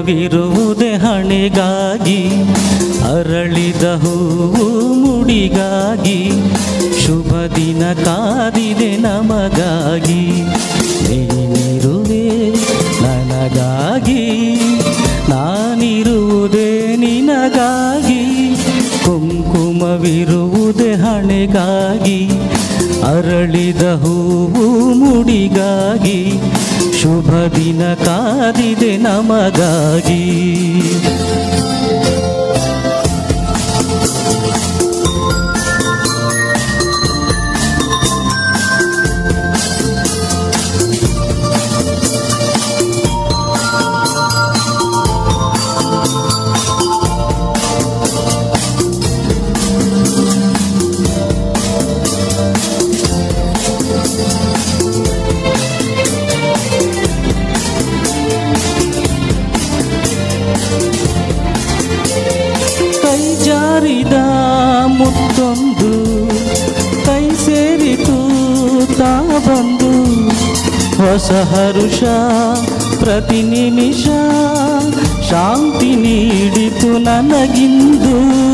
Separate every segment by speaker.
Speaker 1: ಕುಂಕುಮವಿರುವುದೇ ಹಣೆಗಾಗಿ ಅರಳಿದ ಹೂವು ಮುಡಿಗಾಗಿ ಶುಭ ದಿನ ಕಾದಿದೆ ನಮಗಾಗಿ ನೀನಿರುವೆ ನನಗಾಗಿ ನಾನಿರುವುದೇ ನಿನಗಾಗಿ ಕುಂಕುಮವಿರುವುದೇ ಹಣೆಗಾಗಿ ಅರಳಿದ ಹೂವು ಮುಡಿಗಾಗಿ ಶುಭ ದಿನ ಕಾದಿದೆ ನಮಗಾಗಿ ಕೈ ಜಾರಿದ ಮುತ್ತೊಂದು ಕೈ ಸೇರಿತು ತಾ ಬಂದು ಹೊಸ ಹರುಷ ಪ್ರತಿ ನಿಮಿಷ ಶಾಂತಿ ನೀಡಿತು ನನಗಿಂದು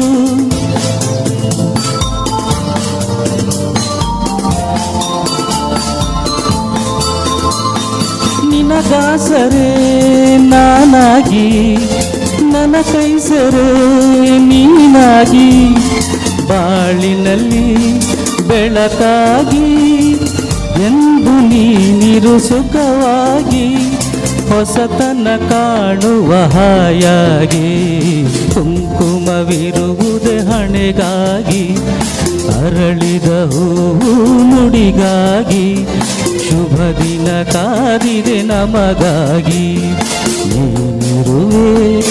Speaker 1: ನಿನಗಾಸರೆ ನಾನಾಗಿ ನನ್ನ ಕೈ ಸೆರೆ ನೀನಾಗಿ ಬಾಳಿನಲ್ಲಿ ಬೆಳಕಾಗಿ ಎಂದು ನೀನಿರು ಸುಖವಾಗಿ ಹೊಸತನ ಕಾಣುವ ಹಾಯಾಗಿ ಕುಂಕುಮವಿರುವುದೇ ಹಣೆಗಾಗಿ ಅರಳಿದ ಹೂವು ಮುಡಿಗಾಗಿ ಶುಭ ದಿನ ಕಾದಿದೆ ನಮಗಾಗಿ ನೀನಿರುವೆ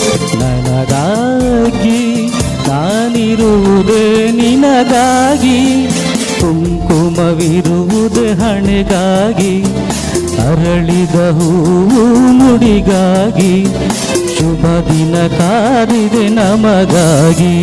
Speaker 1: ನನಗಾಗಿ ನಾನಿರುವುದೇ ನಿನಗಾಗಿ ಕುಂಕುಮವಿರುವುದೇ ಹಣೆಗಾಗಿ ಅರಳಿದ ಹೂವು ಮುಡಿಗಾಗಿ ಶುಭ ದಿನ ಕಾದಿದೆ ನಮಗಾಗಿ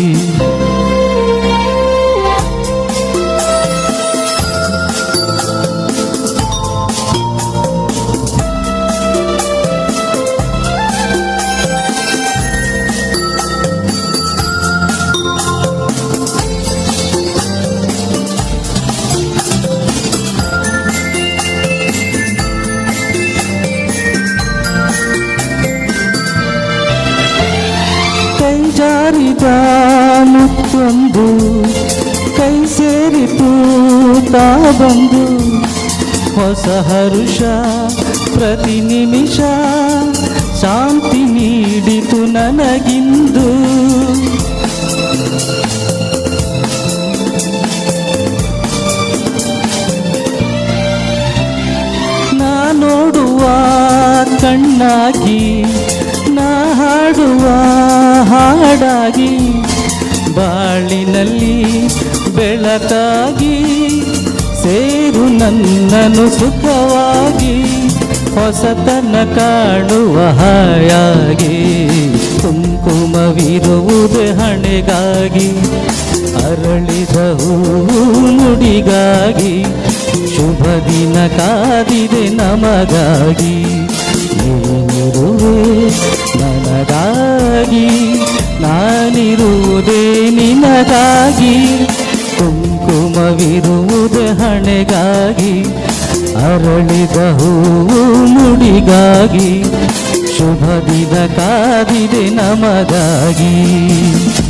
Speaker 1: ಕೈ ಜಾರಿದ ಮುತ್ತೊಂದು ಕೈ ಸೇರಿತು ತಾ ಬಂದು ಹೊಸ ಹರುಷ ಪ್ರತಿ ನಿಮಿಷ ಶಾಂತಿ ನೀಡಿತು ನನಗಿಂದು ನಾ ನೋಡುವ ಕಣ್ಣಾಗಿ ನಾ ಹಾಡುವ ಹಾಡಾಗಿ ಬಾಳಿನಲ್ಲಿ ಬೆಳಕಾಗಿ ಸೇರು ನನ್ನನು ಸುಖವಾಗಿ ಹೊಸತನ ಕಾಣುವ ಹಾಯಾಗಿ ಕುಂಕುಮವಿರುವುದೇ ಹಣೆಗಾಗಿ ಅರಳಿದ ಹೂವು ನುಡಿಗಾಗಿ ಶುಭ ದಿನ ಕಾದಿದೆ ನಮಗಾಗಿ ನೀನಿರುವೆ ನನಗಾಗಿ ನಾನಿರುವುದೇ ನಿನಗಾಗಿ ಕುಂಕುಮವಿರುವುದೇ ಹಣೆಗಾಗಿ ಅರಳಿದ ಹೂವು ಮುಡಿಗಾಗಿ ಶುಭ ದಿನ ಕಾದಿದೆ ನಮಗಾಗಿ